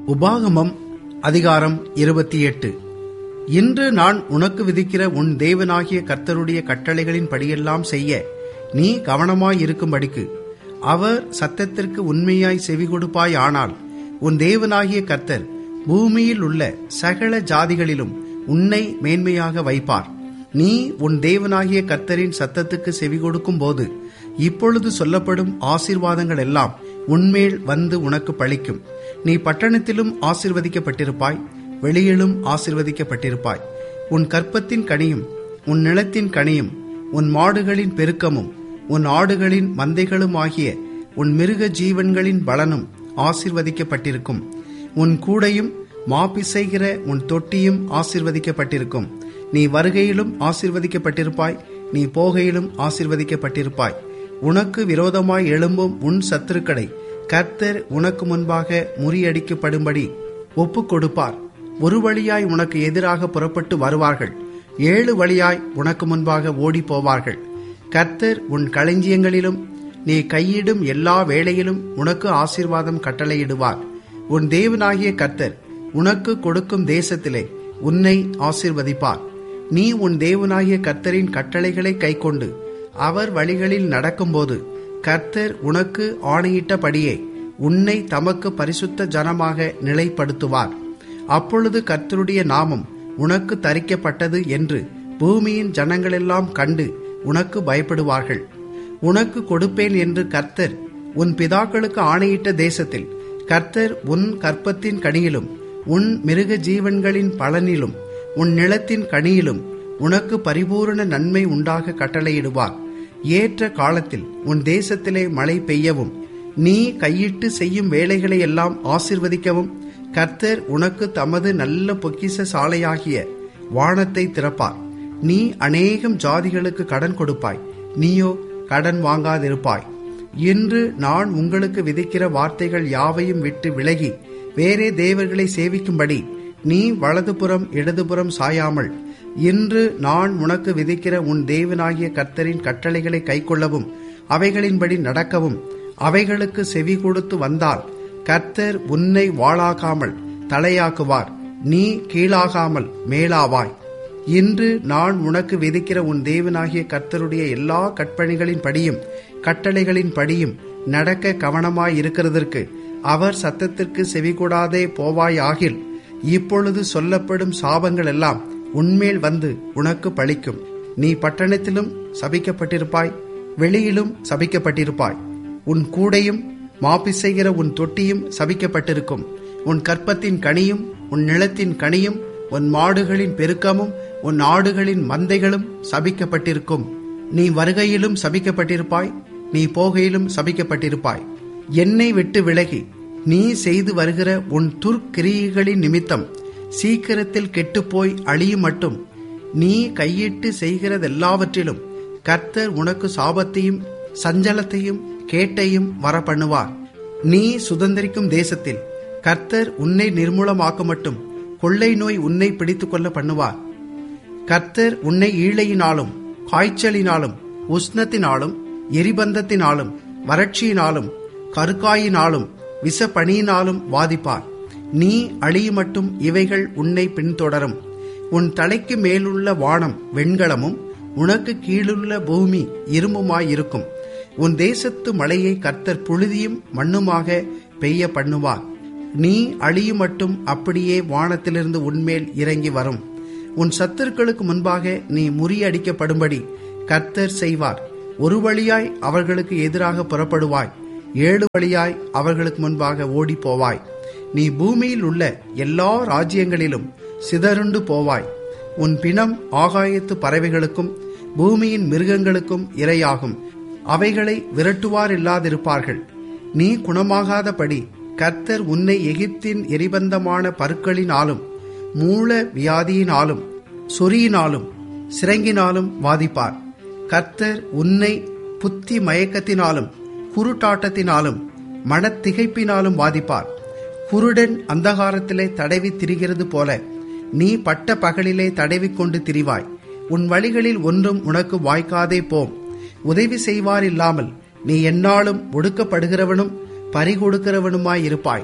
உபாகமம் அதிகாரம் இருபத்தி எட்டு இன்று நான் உனக்கு விதிக்கிற உன் தேவனாகிய கர்த்தருடைய கட்டளைகளின் படியெல்லாம் செய்ய நீ கவனமாயிருக்கும்படிக்கு அவர் சத்தத்திற்கு உண்மையாய் செவி கொடுப்பாய் ஆனால் உன் தேவனாகிய கர்த்தர் பூமியில் உள்ள சகல ஜாதிகளிலும் உன்னை மேன்மையாக வைப்பார் நீ உன் தேவனாகிய கர்த்தரின் சத்தத்துக்கு செவி கொடுக்கும் போது இப்பொழுது சொல்லப்படும் ஆசீர்வாதங்கள் எல்லாம் உன்மேல் வந்து உனக்கு பழிக்கும் நீ பட்டணத்திலும் ஆசிர்வதிக்கப்பட்டிருப்பாய் வெளியிலும் ஆசிர்வதிக்கப்பட்டிருப்பாய் உன் கற்பத்தின் கனியும் உன் நிலத்தின் கனியும் உன் மாடுகளின் பெருக்கமும் உன் ஆடுகளின் மந்தைகளும் ஆகிய உன் மிருக ஜீவன்களின் பலனும் ஆசிர்வதிக்கப்பட்டிருக்கும் உன் கூடையும் மாப்பிசைகிற உன் தொட்டியும் ஆசிர்வதிக்கப்பட்டிருக்கும் நீ வருகையிலும் ஆசிர்வதிக்கப்பட்டிருப்பாய் நீ போகையிலும் ஆசிர்வதிக்கப்பட்டிருப்பாய் உனக்கு விரோதமாய் எழும்பும் உன் சத்துருக்களை கர்த்தர் உனக்கு முன்பாக முறியடிக்கப்படும்படி ஒப்புக் கொடுப்பார் ஒரு வழியாய் உனக்கு எதிராக புறப்பட்டு வருவார்கள் ஏழு வழியாய் உனக்கு முன்பாக ஓடி போவார்கள் கர்த்தர் உன் களஞ்சியங்களிலும் நீ கையிடும் எல்லா வேளையிலும் உனக்கு ஆசீர்வாதம் கட்டளையிடுவார் உன் தேவனாகிய கர்த்தர் உனக்கு கொடுக்கும் தேசத்திலே உன்னை ஆசிர்வதிப்பார் நீ உன் தேவனாகிய கர்த்தரின் கட்டளைகளை கைக்கொண்டு அவர் வழிகளில் நடக்கும்போது கர்த்தர் உனக்கு ஆணையிட்டபடியே உன்னை தமக்கு பரிசுத்த ஜனமாக நிலைப்படுத்துவார் அப்பொழுது கர்த்தருடைய நாமம் உனக்கு தரிக்கப்பட்டது என்று பூமியின் ஜனங்களெல்லாம் கண்டு உனக்கு பயப்படுவார்கள் உனக்கு கொடுப்பேன் என்று கர்த்தர் உன் பிதாக்களுக்கு ஆணையிட்ட தேசத்தில் கர்த்தர் உன் கற்பத்தின் கனியிலும் உன் மிருக ஜீவன்களின் பலனிலும் உன் நிலத்தின் கனியிலும் உனக்கு பரிபூரண நன்மை உண்டாக கட்டளையிடுவார் ஏற்ற காலத்தில் உன் தேசத்திலே மழை பெய்யவும் நீ கையிட்டு செய்யும் வேலைகளை எல்லாம் ஆசிர்வதிக்கவும் கர்த்தர் உனக்கு தமது நல்ல பொக்கிச சாலையாகிய வானத்தை திறப்பார் நீ அநேகம் ஜாதிகளுக்கு கடன் கொடுப்பாய் நீயோ கடன் வாங்காதிருப்பாய் இன்று நான் உங்களுக்கு விதிக்கிற வார்த்தைகள் யாவையும் விட்டு விலகி வேறே தேவர்களை சேவிக்கும்படி நீ வலதுபுறம் இடதுபுறம் சாயாமல் இன்று நான் உனக்கு விதிக்கிற உன் தேவனாகிய கர்த்தரின் கட்டளைகளை கைக்கொள்ளவும் அவைகளின்படி நடக்கவும் அவைகளுக்கு செவி கொடுத்து வந்தால் கர்த்தர் உன்னை வாளாகாமல் தலையாக்குவார் நீ கீழாகாமல் மேலாவாய் இன்று நான் உனக்கு விதிக்கிற உன் தேவனாகிய கர்த்தருடைய எல்லா கற்பனைகளின் படியும் கட்டளைகளின் படியும் நடக்க கவனமாய் இருக்கிறதற்கு அவர் சத்தத்திற்கு செவிகூடாதே போவாயாகில் இப்பொழுது சொல்லப்படும் சாபங்கள் எல்லாம் உன்மேல் வந்து உனக்கு பழிக்கும் நீ பட்டணத்திலும் சபிக்கப்பட்டிருப்பாய் வெளியிலும் சபிக்கப்பட்டிருப்பாய் உன் கூடையும் மாப்பிசைகிற உன் தொட்டியும் சபிக்கப்பட்டிருக்கும் உன் கற்பத்தின் கனியும் உன் நிலத்தின் கனியும் உன் மாடுகளின் பெருக்கமும் உன் ஆடுகளின் மந்தைகளும் சபிக்கப்பட்டிருக்கும் நீ வருகையிலும் சபிக்கப்பட்டிருப்பாய் நீ போகையிலும் சபிக்கப்பட்டிருப்பாய் என்னை விட்டு விலகி நீ செய்து வருகிற உன் துர்க்கிரியைகளின் நிமித்தம் சீக்கிரத்தில் கெட்டுப்போய் அழியும் மட்டும் நீ கையிட்டு செய்கிறதெல்லாவற்றிலும் கர்த்தர் உனக்கு சாபத்தையும் சஞ்சலத்தையும் கேட்டையும் வர பண்ணுவார் நீ சுதந்திரிக்கும் தேசத்தில் கர்த்தர் உன்னை நிர்மூலமாக்க மட்டும் கொள்ளை நோய் உன்னை பிடித்துக் கொள்ள பண்ணுவார் கர்த்தர் உன்னை ஈழையினாலும் காய்ச்சலினாலும் உஷ்ணத்தினாலும் எரிபந்தத்தினாலும் வறட்சியினாலும் கருக்காயினாலும் விசப்பணியினாலும் வாதிப்பார் நீ அழியும் மட்டும் இவைகள் உன்னை பின்தொடரும் உன் தலைக்கு மேலுள்ள வானம் வெண்கலமும் உனக்கு கீழுள்ள பூமி இரும்புமாயிருக்கும் உன் தேசத்து மழையை கர்த்தர் புழுதியும் மண்ணுமாக பெய்ய பண்ணுவார் நீ அழியும் மட்டும் அப்படியே வானத்திலிருந்து உன்மேல் இறங்கி வரும் உன் சத்துருக்களுக்கு முன்பாக நீ முறியடிக்கப்படும்படி கர்த்தர் செய்வார் ஒரு வழியாய் அவர்களுக்கு எதிராக புறப்படுவாய் ஏழு வழியாய் அவர்களுக்கு முன்பாக ஓடி போவாய் நீ பூமியில் உள்ள எல்லா ராஜ்யங்களிலும் சிதறுண்டு போவாய் உன் பிணம் ஆகாயத்து பறவைகளுக்கும் பூமியின் மிருகங்களுக்கும் இரையாகும் அவைகளை விரட்டுவார் இல்லாதிருப்பார்கள் நீ குணமாகாதபடி கர்த்தர் உன்னை எகிப்தின் எரிபந்தமான பருக்களினாலும் மூல வியாதியினாலும் சொறியினாலும் சிறங்கினாலும் வாதிப்பார் கர்த்தர் உன்னை புத்தி மயக்கத்தினாலும் குருட்டாட்டத்தினாலும் மனத்திகைப்பினாலும் வாதிப்பார் குருடன் அந்தகாரத்திலே தடவி திரிகிறது போல நீ பட்ட பகலிலே தடவிக்கொண்டு திரிவாய் உன் வழிகளில் ஒன்றும் உனக்கு வாய்க்காதே போம் உதவி செய்வார் இல்லாமல் நீ எந்நாளும் ஒடுக்கப்படுகிறவனும் பறிகொடுக்கிறவனுமாயிருப்பாய்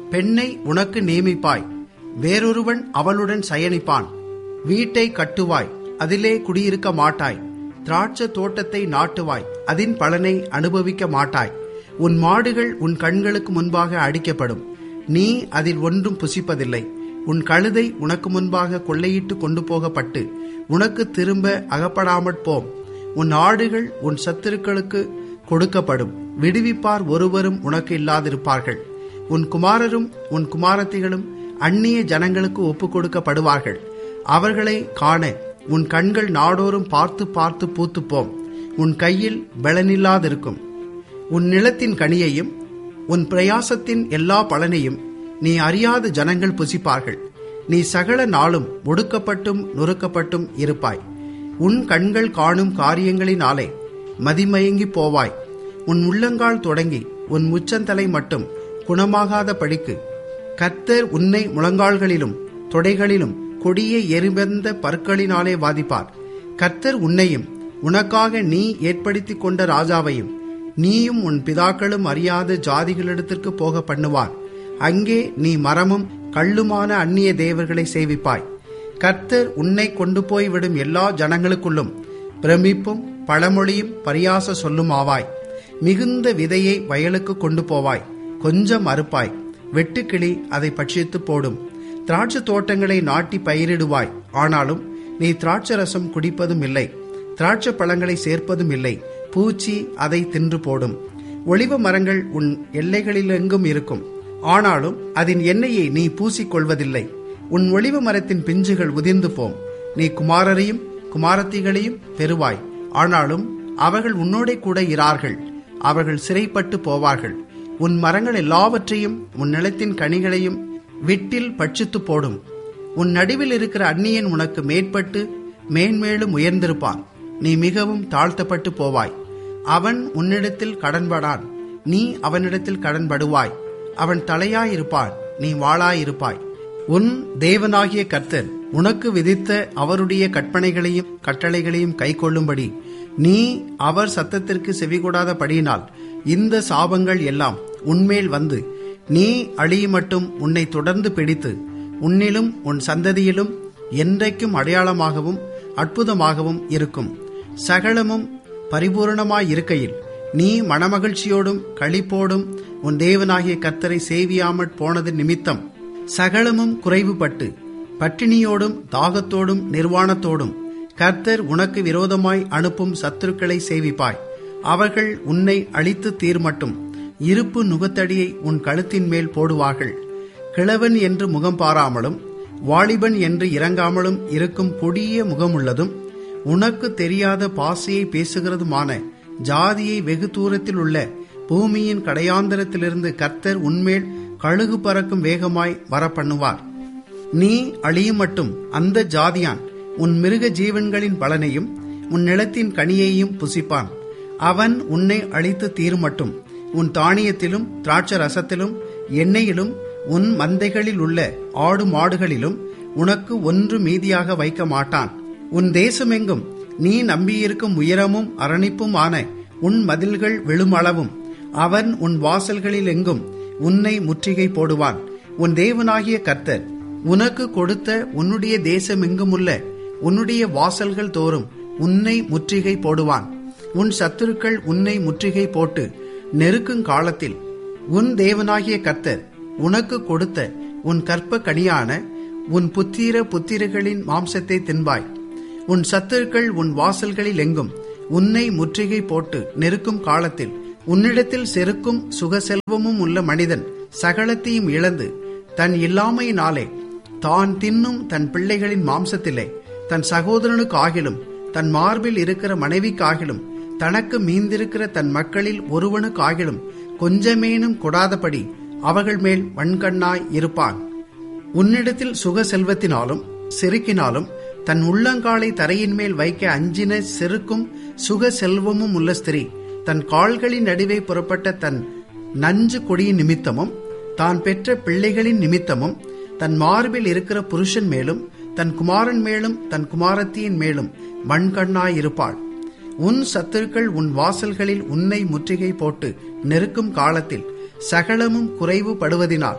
பெண்ணை உனக்கு நியமிப்பாய் வேறொருவன் அவளுடன் சயனிப்பான் வீட்டை கட்டுவாய் அதிலே குடியிருக்க மாட்டாய் திராட்சை தோட்டத்தை நாட்டுவாய் அதன் பலனை அனுபவிக்க மாட்டாய் உன் மாடுகள் உன் கண்களுக்கு முன்பாக அடிக்கப்படும் நீ அதில் ஒன்றும் புசிப்பதில்லை உன் கழுதை உனக்கு முன்பாக கொள்ளையிட்டு கொண்டு போகப்பட்டு உனக்கு திரும்ப அகப்படாமற் போம் உன் ஆடுகள் உன் சத்துருக்களுக்கு கொடுக்கப்படும் விடுவிப்பார் ஒருவரும் உனக்கு இல்லாதிருப்பார்கள் உன் குமாரரும் உன் குமாரத்திகளும் அந்நிய ஜனங்களுக்கு ஒப்புக் கொடுக்கப்படுவார்கள் அவர்களை காண உன் கண்கள் நாடோறும் பார்த்து பார்த்து பூத்துப்போம் உன் கையில் பலனில்லாதிருக்கும் உன் நிலத்தின் கனியையும் உன் பிரயாசத்தின் எல்லா பலனையும் நீ அறியாத ஜனங்கள் புசிப்பார்கள் நீ சகல நாளும் ஒடுக்கப்பட்டும் நொறுக்கப்பட்டும் இருப்பாய் உன் கண்கள் காணும் காரியங்களினாலே மதிமயங்கி போவாய் உன் உள்ளங்கால் தொடங்கி உன் முச்சந்தலை மட்டும் குணமாகாத படிக்கு கர்த்தர் உன்னை முழங்கால்களிலும் தொடைகளிலும் கொடிய எரிபந்த பற்களினாலே வாதிப்பார் கர்த்தர் உன்னையும் உனக்காக நீ ஏற்படுத்திக் கொண்ட ராஜாவையும் நீயும் உன் பிதாக்களும் அறியாத ஜாதிகளிடத்திற்கு போக பண்ணுவார் அங்கே நீ மரமும் கள்ளுமான அந்நிய தேவர்களை சேவிப்பாய் கர்த்தர் உன்னை கொண்டு போய் விடும் எல்லா ஜனங்களுக்குள்ளும் பிரமிப்பும் பழமொழியும் பரியாச சொல்லும் ஆவாய் மிகுந்த விதையை வயலுக்கு கொண்டு போவாய் கொஞ்சம் அறுப்பாய் வெட்டுக்கிளி அதை பட்சித்து போடும் திராட்சை தோட்டங்களை நாட்டி பயிரிடுவாய் ஆனாலும் நீ திராட்சை ரசம் குடிப்பதும் இல்லை திராட்சை பழங்களை சேர்ப்பதும் இல்லை பூச்சி அதை தின்று போடும் ஒளிவ மரங்கள் உன் எல்லைகளிலெங்கும் இருக்கும் ஆனாலும் அதன் எண்ணெயை நீ பூசிக்கொள்வதில்லை உன் ஒளிவ மரத்தின் பிஞ்சுகள் உதிர்ந்து போம் நீ குமாரரையும் குமாரத்திகளையும் பெறுவாய் ஆனாலும் அவர்கள் உன்னோடே கூட இரார்கள் அவர்கள் சிறைப்பட்டு போவார்கள் உன் மரங்கள் எல்லாவற்றையும் உன் நிலத்தின் கனிகளையும் விட்டில் பட்சித்து போடும் உன் நடுவில் இருக்கிற அந்நியன் உனக்கு மேற்பட்டு மேன்மேலும் உயர்ந்திருப்பான் நீ மிகவும் தாழ்த்தப்பட்டு போவாய் அவன் உன்னிடத்தில் கடன்படான் நீ அவனிடத்தில் கடன்படுவாய் அவன் தலையாயிருப்பான் நீ வாளாயிருப்பாய் உன் தேவனாகிய கர்த்தர் உனக்கு விதித்த அவருடைய கற்பனைகளையும் கட்டளைகளையும் கைக்கொள்ளும்படி நீ அவர் சத்தத்திற்கு செவிகூடாதபடியினால் இந்த சாபங்கள் எல்லாம் உன்மேல் வந்து நீ அழியுமட்டும் உன்னை தொடர்ந்து பிடித்து உன்னிலும் உன் சந்ததியிலும் என்றைக்கும் அடையாளமாகவும் அற்புதமாகவும் இருக்கும் சகலமும் பரிபூரணமாயிருக்கையில் நீ மனமகிழ்ச்சியோடும் களிப்போடும் உன் தேவனாகிய கர்த்தரை சேவியாமற் போனது நிமித்தம் சகலமும் குறைவுபட்டு பட்டினியோடும் தாகத்தோடும் நிர்வாணத்தோடும் கர்த்தர் உனக்கு விரோதமாய் அனுப்பும் சத்துருக்களை சேவிப்பாய் அவர்கள் உன்னை அழித்து தீர்மட்டும் இருப்பு நுகத்தடியை உன் கழுத்தின் மேல் போடுவார்கள் கிழவன் என்று முகம் பாராமலும் வாலிபன் என்று இறங்காமலும் இருக்கும் கொடிய முகமுள்ளதும் உனக்கு தெரியாத பாசையை பேசுகிறதுமான ஜாதியை வெகு தூரத்தில் உள்ள பூமியின் கடையாந்தரத்திலிருந்து கர்த்தர் உன்மேல் கழுகு பறக்கும் வேகமாய் வரப்பண்ணுவார் நீ அழியும் மட்டும் அந்த ஜாதியான் உன் மிருக ஜீவன்களின் பலனையும் உன் நிலத்தின் கனியையும் புசிப்பான் அவன் உன்னை அழித்து தீருமட்டும் உன் தானியத்திலும் திராட்சை ரசத்திலும் எண்ணெயிலும் உன் மந்தைகளில் உள்ள ஆடு மாடுகளிலும் உனக்கு ஒன்று மீதியாக வைக்க மாட்டான் உன் தேசமெங்கும் நீ நம்பியிருக்கும் உயரமும் அரணிப்பும் ஆன உன் மதில்கள் விழுமளவும் அவன் உன் வாசல்களில் எங்கும் உன்னை முற்றுகை போடுவான் உன் தேவனாகிய கர்த்தர் உனக்கு கொடுத்த உன்னுடைய தேசமெங்குமுள்ள உன்னுடைய வாசல்கள் தோறும் உன்னை முற்றுகை போடுவான் உன் சத்துருக்கள் உன்னை முற்றுகை போட்டு நெருக்கும் காலத்தில் உன் தேவனாகிய கர்த்தர் உனக்கு கொடுத்த உன் கற்ப கனியான உன் புத்திர புத்திரர்களின் மாம்சத்தை தின்பாய் உன் சத்துருக்கள் உன் வாசல்களில் எங்கும் உன்னை முற்றுகை போட்டு நெருக்கும் காலத்தில் உன்னிடத்தில் செருக்கும் சுகசெல்வமும் உள்ள மனிதன் சகலத்தையும் இழந்து தன் இல்லாமையினாலே தான் தின்னும் தன் பிள்ளைகளின் மாம்சத்திலே தன் சகோதரனுக்கு ஆகிலும் தன் மார்பில் இருக்கிற மனைவிக்காகிலும் தனக்கு மீந்திருக்கிற தன் மக்களில் ஒருவனுக்கு ஆகிலும் கொஞ்சமேனும் கொடாதபடி அவர்கள் மேல் வன்கண்ணாய் இருப்பான் உன்னிடத்தில் சுக செல்வத்தினாலும் செருக்கினாலும் தன் உள்ளங்காலை தரையின் மேல் வைக்க அஞ்சின செருக்கும் சுக செல்வமும் உள்ள ஸ்திரீ தன் கால்களின் நடுவே புறப்பட்ட தன் நஞ்சு கொடியின் நிமித்தமும் தான் பெற்ற பிள்ளைகளின் நிமித்தமும் தன் மார்பில் இருக்கிற புருஷன் மேலும் தன் குமாரன் மேலும் தன் குமாரத்தியின் மேலும் வன்கண்ணாயிருப்பாள் உன் சத்துருக்கள் உன் வாசல்களில் உன்னை முற்றுகை போட்டு நெருக்கும் காலத்தில் சகலமும் குறைவு படுவதினால்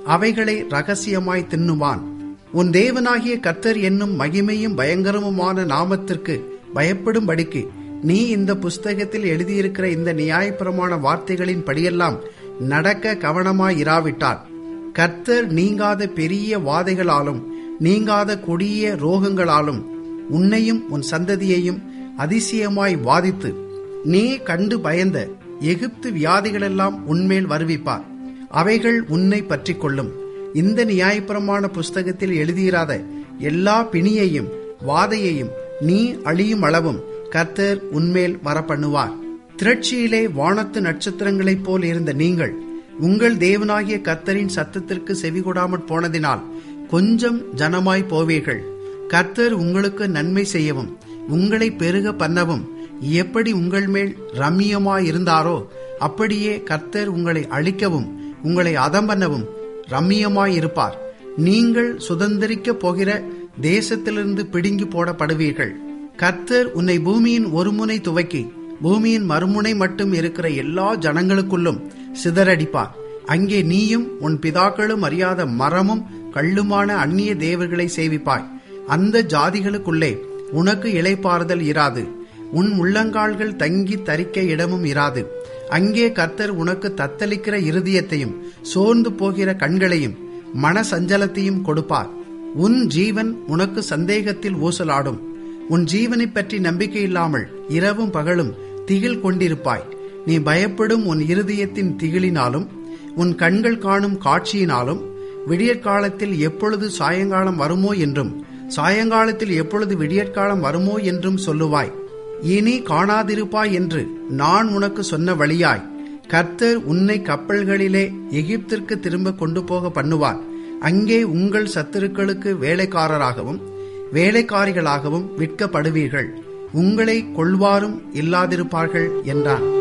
அவைகளை ரகசியமாய் தின்னுவான் உன் தேவனாகிய கர்த்தர் என்னும் மகிமையும் பயங்கரமுமான நாமத்திற்கு பயப்படும்படிக்கு நீ இந்த புஸ்தகத்தில் எழுதியிருக்கிற இந்த நியாயப்பிரமாண வார்த்தைகளின் படியெல்லாம் நடக்க கவனமாயிராவிட்டால் கர்த்தர் நீங்காத பெரிய வாதைகளாலும் நீங்காத கொடிய ரோகங்களாலும் உன்னையும் உன் சந்ததியையும் அதிசயமாய் வாதித்து நீ கண்டு பயந்த எகிப்து வியாதிகளெல்லாம் உன்மேல் வருவிப்பார் அவைகள் உன்னை பற்றிக் கொள்ளும் இந்த நியாயப்பிரமாண புஸ்தகத்தில் எழுதியிராத எல்லா பிணியையும் வாதையையும் நீ அழியும் அளவும் கர்த்தர் உன்மேல் வரப்பண்ணுவார் திரட்சியிலே வானத்து நட்சத்திரங்களைப் போல் இருந்த நீங்கள் உங்கள் தேவனாகிய கர்த்தரின் சத்தத்திற்கு செவிகொடாமற் போனதினால் கொஞ்சம் ஜனமாய் போவீர்கள் கர்த்தர் உங்களுக்கு நன்மை செய்யவும் உங்களை பெருக பண்ணவும் எப்படி உங்கள் மேல் ரம்மியமாயிருந்தாரோ அப்படியே கர்த்தர் உங்களை அழிக்கவும் உங்களை அதம் பண்ணவும் ரம்மியமாயிருப்பார் நீங்கள் சுதந்திரிக்க போகிற தேசத்திலிருந்து பிடுங்கி போடப்படுவீர்கள் கர்த்தர் உன்னை பூமியின் ஒரு முனை துவக்கி பூமியின் மறுமுனை மட்டும் இருக்கிற எல்லா ஜனங்களுக்குள்ளும் சிதறடிப்பார் அங்கே நீயும் உன் பிதாக்களும் அறியாத மரமும் கள்ளுமான அந்நிய தேவர்களை சேவிப்பாய் அந்த ஜாதிகளுக்குள்ளே உனக்கு இளைப்பாறுதல் இராது உன் உள்ளங்கால்கள் தங்கி தரிக்க இடமும் இராது அங்கே கர்த்தர் உனக்கு தத்தளிக்கிற இருதயத்தையும் சோர்ந்து போகிற கண்களையும் மன சஞ்சலத்தையும் கொடுப்பார் உன் ஜீவன் உனக்கு சந்தேகத்தில் ஊசலாடும் உன் ஜீவனைப் பற்றி நம்பிக்கை இல்லாமல் இரவும் பகலும் திகில் கொண்டிருப்பாய் நீ பயப்படும் உன் இருதயத்தின் திகிலினாலும் உன் கண்கள் காணும் காட்சியினாலும் விடியற்காலத்தில் எப்பொழுது சாயங்காலம் வருமோ என்றும் சாயங்காலத்தில் எப்பொழுது விடியற்காலம் வருமோ என்றும் சொல்லுவாய் இனி காணாதிருப்பாய் என்று நான் உனக்கு சொன்ன வழியாய் கர்த்தர் உன்னை கப்பல்களிலே எகிப்திற்கு திரும்ப கொண்டு போக பண்ணுவார் அங்கே உங்கள் சத்துருக்களுக்கு வேலைக்காரராகவும் வேலைக்காரிகளாகவும் விற்கப்படுவீர்கள் உங்களை கொள்வாரும் இல்லாதிருப்பார்கள் என்றான்